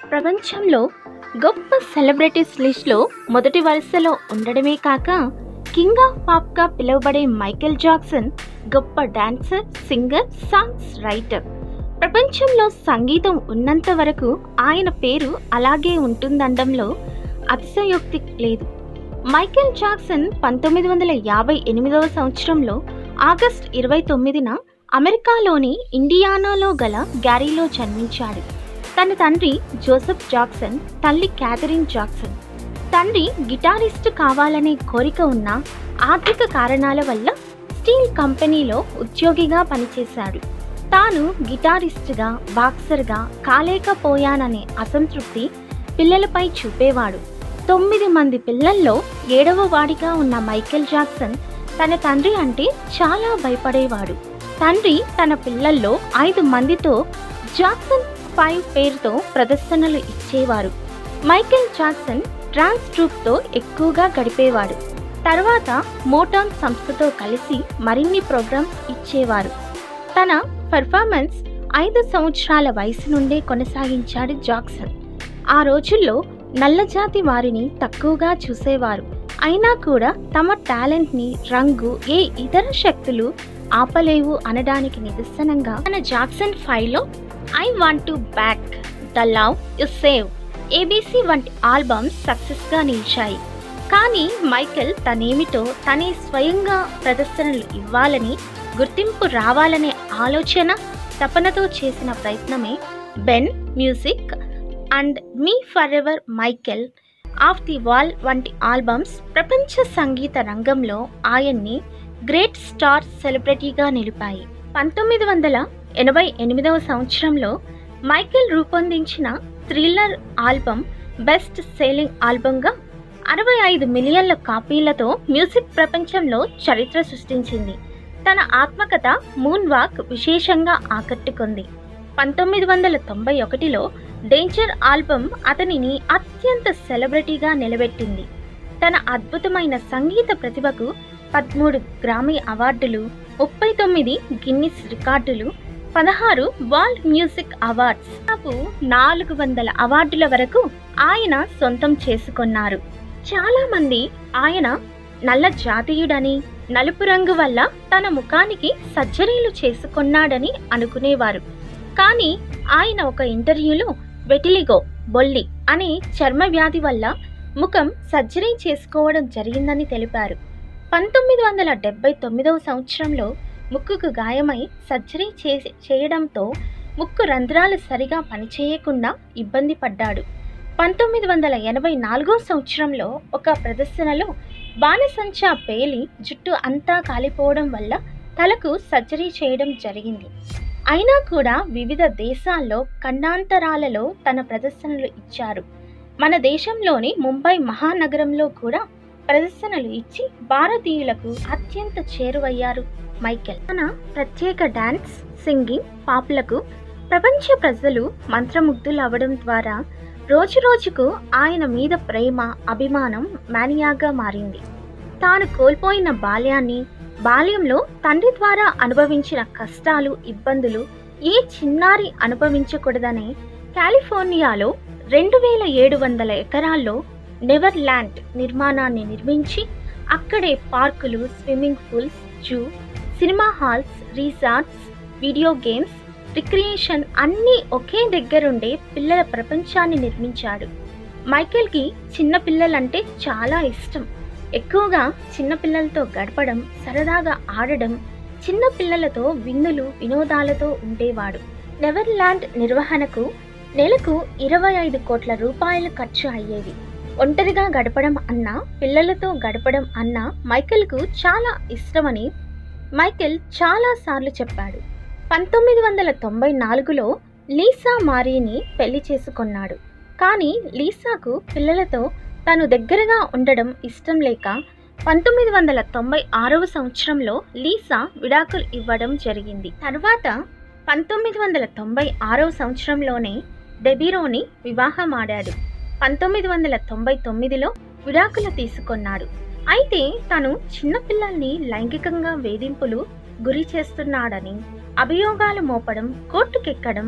ప్రపంచంలో గొప్ప సెలబ్రిటీస్ లిస్ట్లో మొదటి వరుసలో ఉండడమే కాక కింగ్ ఆఫ్ పాప్గా పిలువబడే మైకేల్ జాక్సన్ గొప్ప డాన్సర్ సింగర్ సాంగ్స్ రైటర్ ప్రపంచంలో సంగీతం ఉన్నంత వరకు ఆయన పేరు అలాగే ఉంటుందనడంలో అతిశయోక్తి లేదు మైకేల్ జాక్సన్ పంతొమ్మిది వందల యాభై ఎనిమిదవ సంవత్సరంలో ఆగస్ట్ ఇరవై తొమ్మిదిన అమెరికాలోని ఇండియానాలో గల గ్యారీలో జన్మించాడు తన తండ్రి జోసెఫ్ జాక్సన్ తల్లి క్యాథరిన్ జాక్సన్ తండ్రి గిటారిస్ట్ కావాలనే కోరిక ఉన్న ఆర్థిక కారణాల వల్ల స్టీల్ కంపెనీలో ఉద్యోగిగా పనిచేశాడు తాను గిటారిస్ట్గా బాక్సర్గా కాలేకపోయాననే అసంతృప్తి పిల్లలపై చూపేవాడు తొమ్మిది మంది పిల్లల్లో ఏడవ వాడిగా ఉన్న మైకేల్ జాక్సన్ తన తండ్రి అంటే చాలా భయపడేవాడు తండ్రి తన పిల్లల్లో ఐదు మందితో జాక్సన్ ఫైవ్ పేరుతో ప్రదర్శనలు ఇచ్చేవారు మైకేల్ జాక్సన్ ట్రాన్స్ ట్రూప్తో ఎక్కువగా గడిపేవాడు తర్వాత మోటాన్ సంస్థతో కలిసి మరిన్ని ప్రోగ్రామ్స్ ఇచ్చేవారు తన పెర్ఫార్మెన్స్ ఐదు సంవత్సరాల వయసు నుండే కొనసాగించాడు జాక్సన్ ఆ రోజుల్లో నల్లజాతి వారిని తక్కువగా చూసేవారు అయినా కూడా తమ టాలెంట్ని రంగు ఏ ఇతర శక్తులు ఆపలేవు అనడానికి నిదర్శనంగా తన జాక్సన్ ఫైవ్లో I want to back the love you save ABC వంటి ఆల్బమ్స్ సక్సెస్గా నిలిచాయి కానీ మైకెల్ తనేమిటో తనే స్వయంగా ప్రదర్శనలు ఇవ్వాలని గుర్తింపు రావాలనే ఆలోచన తపనతో చేసిన ప్రయత్నమే Ben music and me forever Michael off the wall వంటి ఆల్బమ్స్ ప్రపంచ సంగీత రంగంలో ఆయన్ని గ్రేట్ స్టార్ సెలబ్రిటీగా నిలిపాయి పంతొమ్మిది వందల ఎనభై ఎనిమిదవ సంవత్సరంలో మైకేల్ రూపొందించిన థ్రిల్లర్ ఆల్బమ్ బెస్ట్ సేలింగ్ ఆల్బమ్గా అరవై ఐదు మిలియన్ల కాపీలతో మ్యూజిక్ ప్రపంచంలో చరిత్ర సృష్టించింది తన ఆత్మకథ మూన్ వాక్ విశేషంగా ఆకట్టుకుంది పంతొమ్మిది వందల తొంభై ఒకటిలో డేంజర్ ఆల్బమ్ అతనిని అత్యంత సెలబ్రిటీగా నిలబెట్టింది తన అద్భుతమైన సంగీత ప్రతిభకు పదమూడు గ్రామీ అవార్డులు ముప్పై తొమ్మిది గిన్నిస్ రికార్డులు పదహారు వరల్డ్ మ్యూజిక్ అవార్డ్స్ దాదాపు నాలుగు వందల అవార్డుల వరకు ఆయన సొంతం చేసుకున్నారు చాలా మంది ఆయన నల్ల జాతీయుడని నలుపు రంగు వల్ల తన ముఖానికి సర్జరీలు చేసుకున్నాడని అనుకునేవారు కానీ ఆయన ఒక ఇంటర్వ్యూలో వెటిలిగో బొల్లి అనే చర్మ వ్యాధి వల్ల ముఖం సర్జరీ చేసుకోవడం జరిగిందని తెలిపారు పంతొమ్మిది వందల డెబ్బై తొమ్మిదవ సంవత్సరంలో ముక్కుకు గాయమై సర్జరీ చేసి చేయడంతో ముక్కు రంధ్రాలు సరిగా పనిచేయకుండా ఇబ్బంది పడ్డాడు పంతొమ్మిది వందల ఎనభై నాలుగో సంవత్సరంలో ఒక ప్రదర్శనలో బాణసంచా పేలి జుట్టు అంతా కాలిపోవడం వల్ల తలకు సర్జరీ చేయడం జరిగింది అయినా కూడా వివిధ దేశాల్లో ఖండాంతరాలలో తన ప్రదర్శనలు ఇచ్చారు మన దేశంలోని ముంబై మహానగరంలో కూడా ప్రదర్శనలు ఇచ్చి భారతీయులకు అత్యంత చేరువయ్యారు మైకెల్ తన ప్రత్యేక డాన్స్ సింగింగ్ పాపులకు ప్రపంచ ప్రజలు మంత్రముగ్ధులు అవ్వడం ద్వారా రోజురోజుకు ఆయన మీద ప్రేమ అభిమానం మానియాగా మారింది తాను కోల్పోయిన బాల్యాన్ని బాల్యంలో తండ్రి ద్వారా అనుభవించిన కష్టాలు ఇబ్బందులు ఏ చిన్నారి అనుభవించకూడదనే కాలిఫోర్నియాలో రెండు వేల ఏడు వందల ఎకరాల్లో నెవర్ ల్యాండ్ నిర్మాణాన్ని నిర్మించి అక్కడే పార్కులు swimming pools zoo cinema halls resorts video games recreation అన్నీ ఒకే దగ్గరుండే పిల్లల ప్రపంచాన్ని నిర్మించాడు మైకేల్కి చిన్న పిల్లలంటే చాలా ఇష్టం ఎక్కువగా చిన్నపిల్లలతో గడపడం సరదాగా ఆడడం చిన్న పిల్లలతో విందులు వినోదాలతో ఉండేవాడు నెవర్లాండ్ నిర్వహణకు నెలకు ఇరవై ఐదు కోట్ల రూపాయలు ఖర్చు అయ్యేవి ఒంటరిగా గడపడం అన్నా పిల్లలతో గడపడం అన్నా మైకేల్కు చాలా ఇష్టమని మైకేల్ చాలాసార్లు చెప్పాడు పంతొమ్మిది వందల తొంభై నాలుగులో లీసా మారీని పెళ్లి చేసుకున్నాడు కానీ లీసాకు పిల్లలతో తను దగ్గరగా ఉండడం ఇష్టం లేక పంతొమ్మిది వందల తొంభై ఆరవ సంవత్సరంలో లీసా విడాకులు ఇవ్వడం జరిగింది తర్వాత పంతొమ్మిది వందల తొంభై ఆరవ సంవత్సరంలోనే డెబిరోని వివాహమాడాడు పంతొమ్మిది వందల తొంభై తొమ్మిదిలో విడాకులు తీసుకున్నాడు అయితే తను చిన్నపిల్లల్ని లైంగికంగా వేధింపులు గురి చేస్తున్నాడని అభియోగాలు మోపడం కోర్టుకెక్కడం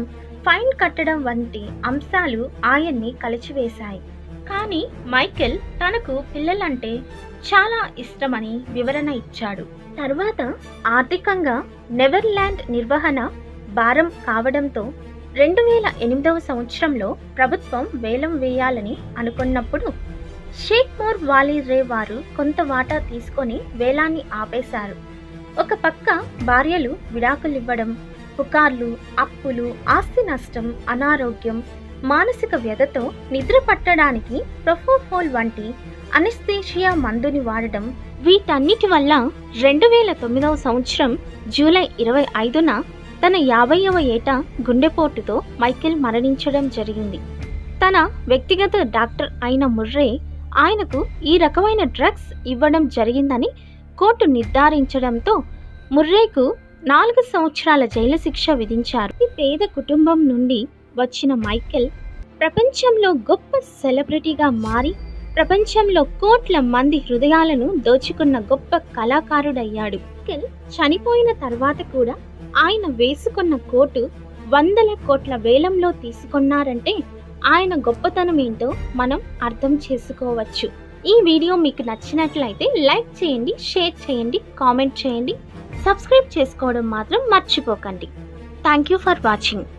ఫైన్ కట్టడం వంటి అంశాలు ఆయన్ని కలిచివేశాయి కానీ మైకెల్ తనకు పిల్లలంటే చాలా ఇష్టమని వివరణ ఇచ్చాడు తర్వాత ఆర్థికంగా నెవర్లాండ్ నిర్వహణ భారం కావడంతో రెండు వేల ఎనిమిదవ సంవత్సరంలో ప్రభుత్వం వేలం వేయాలని అనుకున్నప్పుడు షేక్ మోర్ వాలీ రే వారు కొంత వాటా తీసుకొని వేలాన్ని ఆపేశారు ఒక పక్క భార్యలు విడాకులివ్వడం పుకార్లు అప్పులు ఆస్తి నష్టం అనారోగ్యం మానసిక వ్యధతో నిద్ర పట్టడానికి ప్రొఫోఫోల్ వంటి అనిస్థేషియా మందుని వాడడం వీటన్నిటి వల్ల రెండు వేల తొమ్మిదవ సంవత్సరం జూలై ఇరవై ఐదున తన యాభైవ ఏట గుండెపోటుతో మైకేల్ మరణించడం జరిగింది తన వ్యక్తిగత డాక్టర్ అయిన ముర్రే ఆయనకు ఈ రకమైన డ్రగ్స్ ఇవ్వడం జరిగిందని కోర్టు నిర్ధారించడంతో ముర్రేకు నాలుగు సంవత్సరాల జైలు శిక్ష విధించారు ఈ పేద కుటుంబం నుండి వచ్చిన మైకెల్ ప్రపంచంలో గొప్ప సెలబ్రిటీగా మారి ప్రపంచంలో కోట్ల మంది హృదయాలను దోచుకున్న గొప్ప కళాకారుడయ్యాడు మైకెల్ చనిపోయిన తర్వాత కూడా ఆయన వేసుకున్న కోటు వందల కోట్ల వేలంలో తీసుకున్నారంటే ఆయన గొప్పతనం ఏంటో మనం అర్థం చేసుకోవచ్చు ఈ వీడియో మీకు నచ్చినట్లయితే లైక్ చేయండి షేర్ చేయండి కామెంట్ చేయండి సబ్స్క్రైబ్ చేసుకోవడం మాత్రం మర్చిపోకండి థ్యాంక్ యూ ఫర్ వాచింగ్